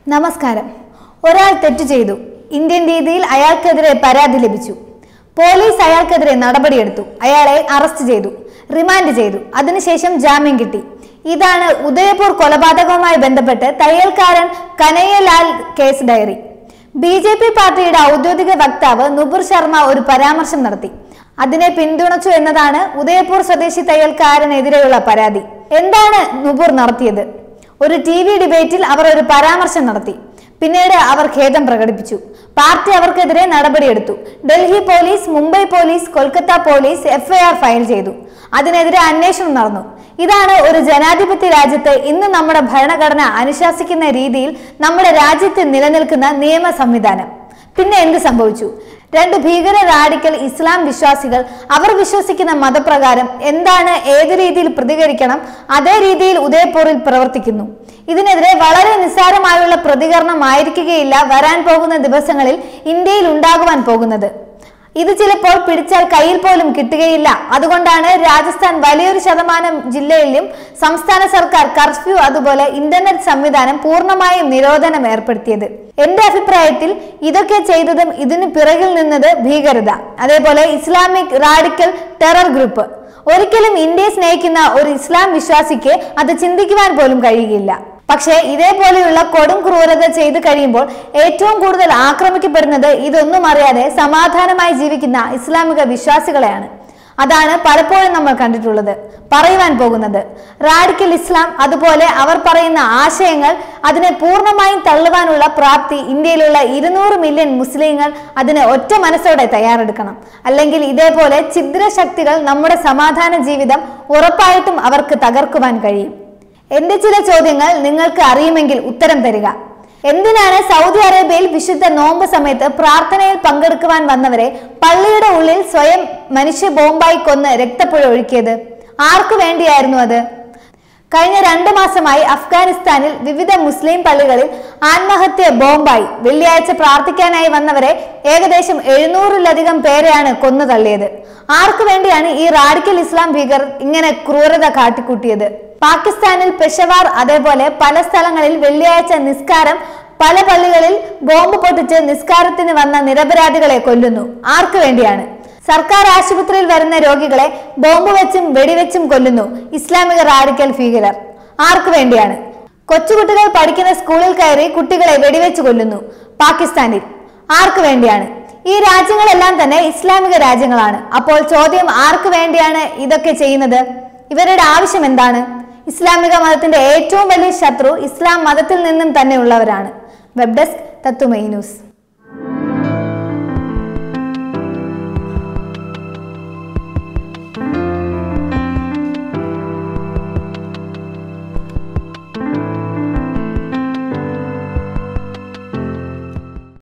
നമസ്കാരം ഒരാൾ തെറ്റു ചെയ്തു ഇന്ത്യൻ രീതിയിൽ അയാൾക്കെതിരെ പരാതി ലഭിച്ചു പോലീസ് അയാൾക്കെതിരെ നടപടിയെടുത്തു അയാളെ അറസ്റ്റ് ചെയ്തു റിമാൻഡ് ചെയ്തു അതിനുശേഷം ജാമ്യം കിട്ടി ഇതാണ് ഉദയപൂർ കൊലപാതകവുമായി ബന്ധപ്പെട്ട് തയ്യൽക്കാരൻ Kanhaiyalal case diary B J P പാർട്ടിയുടെ ഔദ്യോഗിക വക്താവ് നുപുർ ശർമ്മ ഒരു പരാമർശം നടത്തി അതിനെ പിന്തുണച്ചു എന്നതാണ് ഉദയപൂർ സ്വദേശി തയ്യൽക്കാരനെതിരെയുള്ള പരാതി എന്താണ് നുപുർ നടത്തിയത് ഒരു ടി വി ഡിബേറ്റിൽ അവർ ഒരു പരാമർശം നടത്തി പിന്നീട് അവർ ഖേദം പ്രകടിപ്പിച്ചു പാർട്ടി അവർക്കെതിരെ നടപടിയെടുത്തു Delhi police Mumbai police Kolkata police FIR file ചെയ്തു അതിനെതിരെ അന്വേഷണം നടന്നു ഇതാണ് ഒരു ജനാധിപത്യ രാജ്യത്ത് ഇന്ന് നമ്മുടെ ഭരണഘടന അനുശാസിക്കുന്ന രീതിയിൽ നമ്മുടെ രാജ്യത്ത് നിലനിൽക്കുന്ന നിയമ സംവിധാനം പിന്നെ എന്ത് സംഭവിച്ചു രണ്ട് ഭീകര റാഡിക്കൽ ഇസ്ലാം വിശ്വാസികൾ അവർ വിശ്വസിക്കുന്ന മതപ്രകാരം എന്താണ് ഏത് രീതിയിൽ പ്രതികരിക്കണം അതേ രീതിയിൽ ഉദയപൂരിൽ പ്രവർത്തിക്കുന്നു ഇതിനെതിരെ വളരെ നിസ്സാരമായുള്ള പ്രതികരണമായിരിക്കുകയില്ല വരാൻ പോകുന്ന ദിവസങ്ങളിൽ ഇന്ത്യയിൽ ഉണ്ടാകുവാൻ പോകുന്നത് ഇത് ചിലപ്പോൾ പിടിച്ചാൽ കയ്യിൽ പോലും കിട്ടുകയില്ല അതുകൊണ്ടാണ് രാജസ്ഥാൻ വലിയൊരു ശതമാനം ജില്ലയിലും സംസ്ഥാന സർക്കാർ കർഫ്യൂ അതുപോലെ ഇന്റർനെറ്റ് സംവിധാനം പൂർണ്ണമായും നിരോധനം ഏർപ്പെടുത്തിയത് എന്റെ അഭിപ്രായത്തിൽ ഇതൊക്കെ ചെയ്തതും ഇതിന് പിറകിൽ നിന്നത് ഭീകരത അതേപോലെ ഇസ്ലാമിക് റാഡിക്കൽ ടെറർ ഗ്രൂപ്പ് ഒരിക്കലും ഇന്ത്യയെ സ്നേഹിക്കുന്ന ഒരു ഇസ്ലാം വിശ്വാസിക്ക് അത് ചിന്തിക്കുവാൻ പോലും കഴിയുകയില്ല പക്ഷേ ഇതേപോലെയുള്ള കൊടും ക്രൂരത ചെയ്തു കഴിയുമ്പോൾ ഏറ്റവും കൂടുതൽ ആക്രമിക്കപ്പെടുന്നത് ഇതൊന്നും അറിയാതെ സമാധാനമായി ജീവിക്കുന്ന ഇസ്ലാമിക വിശ്വാസികളെയാണ് അതാണ് പലപ്പോഴും നമ്മൾ കണ്ടിട്ടുള്ളത് പറയുവാൻ പോകുന്നത് റാഡിക്കൽ ഇസ്ലാം അതുപോലെ അവർ പറയുന്ന ആശയങ്ങൾ അതിനെ പൂർണ്ണമായും തള്ളുവാനുള്ള പ്രാപ്തി ഇന്ത്യയിലുള്ള ഇരുന്നൂറ് മില്യൺ മുസ്ലിങ്ങൾ അതിന് ഒറ്റ മനസ്സോടെ തയ്യാറെടുക്കണം അല്ലെങ്കിൽ ഇതേപോലെ ഛിദ്രശക്തികൾ നമ്മുടെ സമാധാന ജീവിതം ഉറപ്പായിട്ടും അവർക്ക് തകർക്കുവാൻ കഴിയും എന്റെ ചില ചോദ്യങ്ങൾ നിങ്ങൾക്ക് അറിയുമെങ്കിൽ ഉത്തരം തരിക എന്തിനാണ് സൗദി അറേബ്യയിൽ വിശുദ്ധ നോമ്പ് സമയത്ത് പ്രാർത്ഥനയിൽ പങ്കെടുക്കുവാൻ വന്നവരെ പള്ളിയുടെ ഉള്ളിൽ സ്വയം മനുഷ്യ ബോംബായി കൊന്ന് രക്തപ്പുഴ ഒഴുക്കിയത് ആർക്കു വേണ്ടിയായിരുന്നു അത് കഴിഞ്ഞ രണ്ട് മാസമായി അഫ്ഗാനിസ്ഥാനിൽ വിവിധ മുസ്ലിം പള്ളികളിൽ ആത്മഹത്യ ബോംബായി വെള്ളിയാഴ്ച പ്രാർത്ഥിക്കാനായി വന്നവരെ ഏകദേശം എഴുന്നൂറിലധികം പേരെയാണ് കൊന്നു തള്ളിയത് ആർക്കു വേണ്ടിയാണ് ഈ റാഡിക്കൽ ഇസ്ലാം ഭീകർ ഇങ്ങനെ ക്രൂരത കാട്ടിക്കൂട്ടിയത് പാകിസ്ഥാനിൽ പെഷവാർ അതേപോലെ പല സ്ഥലങ്ങളിൽ വെള്ളിയാഴ്ച നിസ്കാരം പല പള്ളികളിൽ ബോംബ് പൊട്ടിച്ച് നിസ്കാരത്തിന് വന്ന നിരപരാധികളെ കൊല്ലുന്നു ആർക്കു വേണ്ടിയാണ് സർക്കാർ ആശുപത്രിയിൽ വരുന്ന രോഗികളെ ബോംബ് വെച്ചും വെടിവെച്ചും കൊല്ലുന്നു ഇസ്ലാമിക റാഡിക്കൽ ഭീകരർ ആർക്കു വേണ്ടിയാണ് കൊച്ചുകുട്ടികൾ പഠിക്കുന്ന സ്കൂളിൽ കയറി കുട്ടികളെ വെടിവെച്ച് കൊല്ലുന്നു പാകിസ്ഥാനിൽ ആർക്കു വേണ്ടിയാണ് ഈ രാജ്യങ്ങളെല്ലാം തന്നെ ഇസ്ലാമിക രാജ്യങ്ങളാണ് അപ്പോൾ ചോദ്യം ആർക്കു വേണ്ടിയാണ് ഇതൊക്കെ ചെയ്യുന്നത് ഇവരുടെ ആവശ്യം എന്താണ് ഇസ്ലാമിക മതത്തിന്റെ ഏറ്റവും വലിയ ശത്രു ഇസ്ലാം മതത്തിൽ നിന്നും തന്നെ ഉള്ളവരാണ് വെബ് ഡെസ്ക് തത്തുമൈ ന്യൂസ്